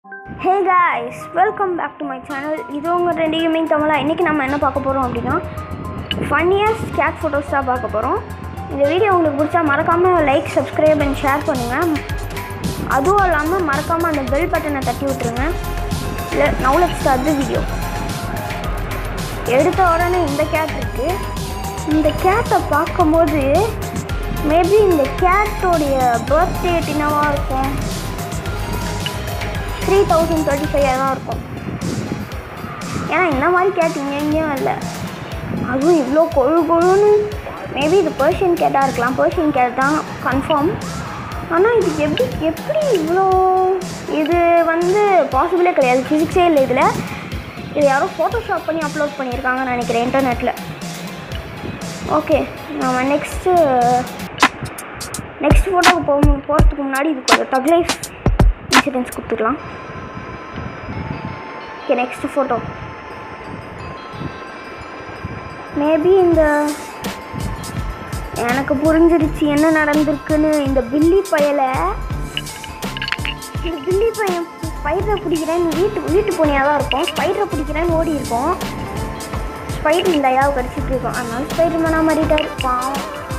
Hey guys welcome back to my channel இது உங்கள் ரெண்டு கேமிங் தமிழா இன்றைக்கி நம்ம என்ன பார்க்க போகிறோம் அப்படின்னா ஃபன்னியஸ்ட் கேட் ஃபோட்டோஸ் தான் பார்க்க போகிறோம் இந்த வீடியோ உங்களுக்கு பிடிச்சா மறக்காமல் லைக் சப்ஸ்கிரைப் அண்ட் ஷேர் பண்ணுங்கள் அதுவும் இல்லாமல் மறக்காமல் அந்த பெல் பட்டனை தட்டி விட்டுருங்க இல்லை நவு லெட் ஸ்டார்ட் வீடியோ எடுத்த உடனே இந்த கேட் இருக்குது இந்த கேட்டை பார்க்கும்போது மேபி இந்த கேட்டோடைய பர்த்டே என்னவாக இருக்கும் த்ரீ தௌசண்ட் தேர்ட்டி ஃபைவ் தான் இருக்கும் ஏன்னா இந்த மாதிரி கேட் இங்கே எங்கேயும் இல்லை அதுவும் இவ்வளோ கொழு கொழுன்னு மேபி இது பர்ஷியன் கேட்டாக இருக்கலாம் பர்ஷியன் கேட் தான் கன்ஃபார்ம் ஆனால் இது எப்படி எப்படி இவ்வளோ இது வந்து பாசிபிளே கிடையாது ஃபிசிக்ஸே இல்லை இதில் இது யாரோ ஃபோட்டோஷாப் பண்ணி அப்லோட் பண்ணியிருக்காங்கன்னு நினைக்கிறேன் இன்டர்நெட்டில் ஓகே நம்ம நெக்ஸ்ட்டு நெக்ஸ்ட் ஃபோட்டோவுக்கு போக போகிறதுக்கு முன்னாடி இதுக்கு ஒரு தக் லைஃப் இன்சூரன்ஸ் கொடுத்துக்கலாம் ஓகே நெக்ஸ்ட் ஃபோட்டோ மேபி இந்த எனக்கு புரிஞ்சிருச்சு என்ன நடந்திருக்குன்னு இந்த பில்லி பயலை இந்த பில்லி பையன் ஸ்பைடரை பிடிக்கிறேன்னு வீட்டு வீட்டு போனியாக தான் இருக்கும் ஸ்பைடரை பிடிக்கிறேன்னு ஓடி இருக்கும் ஸ்பைடர் இந்த ஐயாவை கடிச்சிட்டு இருக்கோம் அதனால ஸ்பைடர் மேனா மாறிட்டாரு பாவம்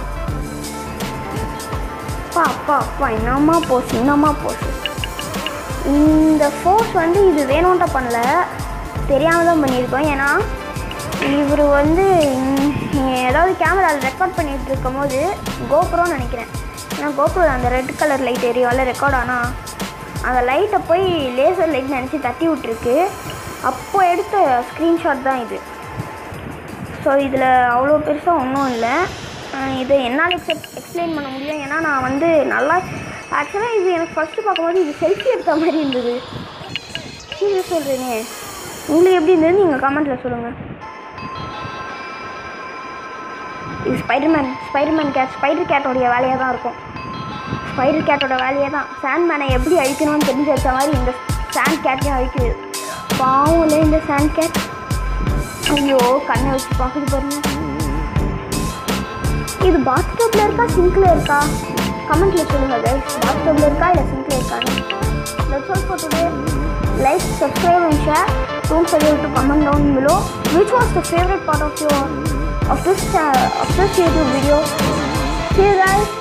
அப்பா அப்பா அப்பா என்னம்மா போஸ் என்னம்மா போஸ் இந்த ஃபோர்ஸ் வந்து இது வேணும்ட்ட பண்ணல தெரியாமல் தான் பண்ணியிருக்கோம் ஏன்னா இவர் வந்து ம், ஏதாவது கேமராவில் ரெக்கார்ட் பண்ணிட்டு இருக்கும் போது கோப்ரோன்னு நினைக்கிறேன் ஏன்னா கோப்ரோ அந்த ரெட் கலர் லைட் எரியும்ல ரெக்கார்ட் ஆனால் அந்த லைட்டை போய் லேசர் லைட் நினச்சி தட்டி விட்டுருக்கு அப்போ எடுத்த ஸ்க்ரீன்ஷாட் தான் இது ஸோ இதில் அவ்வளோ பெருசாக ஒன்றும் இல்லை அஹ் இதை என்னால் எக்ஸெப்ட் எக்ஸ்பிளைன் பண்ண முடியும் ஏன்னா நான் வந்து நல்லா ஆக்சுவலாக இது எனக்கு ஃபஸ்ட்டு பார்க்கும்போது இது செல்ஃபி எடுத்த மாதிரி இருந்தது சீரியஸ் சொல்கிறேனே உங்களுக்கு எப்படி இருந்தது நீங்கள் கமெண்ட்டில் சொல்லுங்கள் இது ஸ்பைடர்மேன் ஸ்பைடர்மேன் கேட் ஸ்பைடர் கேட்டோடைய வேலையாக தான் இருக்கும் ஸ்பைடர் கேட்டோட வேலையே தான் சாண்ட் மேனை எப்படி அழிக்கணும்னு தெரிஞ்சு வச்ச மாதிரி இந்த சாண்ட் கேட்டையும் அழிக்குது பாவம் இல்லை இந்த சாண்ட் கேட் ஐயோ கண்ணை வச்சு பார்க்குது பாருங்க இது பாத்டப்ல இருக்கா சிங்க்ல இருக்கா கமெண்ட்ல சொல்லுங்க கைஸ் பாத்டப்ல இருக்கா இல்லை சிங்க்ல இருக்கான்னு That's all for today. Like, subscribe and share. Don't forget to comment down below which was the favorite part of your of this uh, of this YouTube video. See you guys.